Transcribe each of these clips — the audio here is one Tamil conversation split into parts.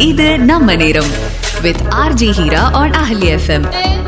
இது நம்ம நேரம் with RJ Heera on Ahali FM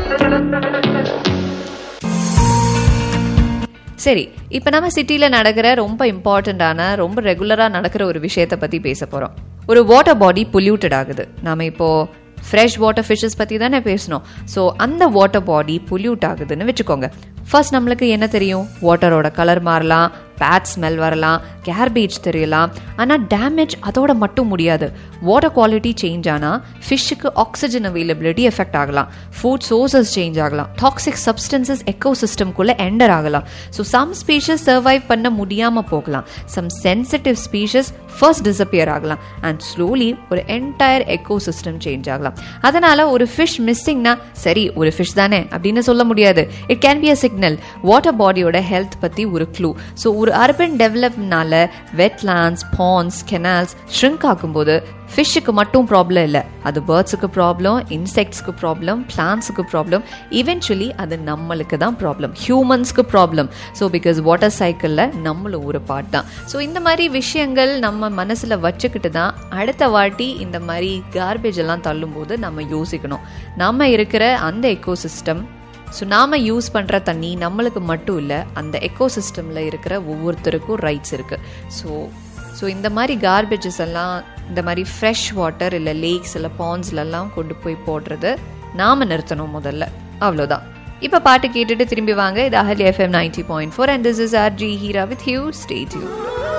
சரி இப்போ நம்ம சிட்டியில் நடக்கிற ரொம்ப இம்பார்ட்டண்ட்டான ரொம்ப ரெகுலராக நடக்கிற ஒரு விஷயத்தை பற்றி பேச போகிறோம் ஒரு வாட்டர் பாடி பொல்யூட்டட் ஆகுது நாம இப்போ ஃப்ரெஷ் வாட்டர் ஃபிஷஸ் பற்றி தானே பேசணும் ஸோ அந்த வாட்டர் பாடி பொல்யூட் ஆகுதுன்னு வச்சுக்கோங்க ஃபர்ஸ்ட் நம்மளுக்கு என்ன தெரியும் வாட்டரோட கலர் மாறலாம் பேட் ஸ்மெல் வரலாம் கேர்பேஜ் தெரியலாம் ஆனால் டேமேஜ் அதோட மட்டும் முடியாது வாட்டர் குவாலிட்டி சேஞ்ச் ஆனால் ஃபிஷ்ஷுக்கு ஆக்சிஜன் அவைலபிலிட்டி எஃபெக்ட் ஆகலாம் ஃபுட் சோர்சஸ் சேஞ்ச் ஆகலாம் டாக்ஸிக் சப்ஸ்டன்சஸ் எக்கோ சிஸ்டம்குள்ளே என்டர் ஆகலாம் ஸோ சம் ஸ்பீஷஸ் சர்வைவ் பண்ண முடியாமல் போகலாம் some sensitive species first disappear ஆகலாம் அண்ட் ஸ்லோலி ஒரு என்டையர் எக்கோ சிஸ்டம் சேஞ்ச் ஆகலாம் அதனால ஒரு ஃபிஷ் மிஸ்ஸிங்னா சரி ஒரு ஃபிஷ் தானே அப்படின்னு சொல்ல முடியாது it can be a signal water பாடியோட ஹெல்த் பற்றி ஒரு க்ளூ ஸோ ஒரு அர்பன் டெவலப்னால வெட்லாண்ட்ஸ் பான்ஸ் கெனால்ஸ் ஷ்ரிங்க் ஆகும்போது ஃபிஷ்ஷுக்கு மட்டும் ப்ராப்ளம் இல்லை அது பேர்ட்ஸுக்கு ப்ராப்ளம் இன்செக்ட்ஸ்க்கு ப்ராப்ளம் பிளான்ஸுக்கு ப்ராப்ளம் இவென்ச்சுவலி அது நம்மளுக்கு தான் ப்ராப்ளம் ஹியூமன்ஸ்க்கு ப்ராப்ளம் ஸோ பிகாஸ் வாட்டர் சைக்கிளில் நம்மளும் ஒரு பார்ட் தான் ஸோ இந்த மாதிரி விஷயங்கள் நம்ம மனசில் வச்சுக்கிட்டு தான் அடுத்த வாட்டி இந்த மாதிரி கார்பேஜ் எல்லாம் தள்ளும்போது நம்ம யோசிக்கணும் நம்ம இருக்கிற அந்த எக்கோ சிஸ்டம் ஸோ நாம் யூஸ் பண்ணுற தண்ணி நம்மளுக்கு மட்டும் இல்லை அந்த எக்கோ சிஸ்டமில் இருக்கிற ஒவ்வொருத்தருக்கும் ரைட்ஸ் இருக்குது ஸோ ஸோ இந்த மாதிரி கார்பேஜஸ் எல்லாம் இந்த மாதிரி ஃப்ரெஷ் வாட்டர் இல்லை லேக்ஸ் இல்லை பாண்ட்ஸ்லலாம் கொண்டு போய் போடுறது நாம் நிறுத்தணும் முதல்ல அவ்வளோதான் இப்போ பாட்டு கேட்டுட்டு திரும்பி வாங்க இது Ahali FM ninety point four and this is R J Heera with hue stayed you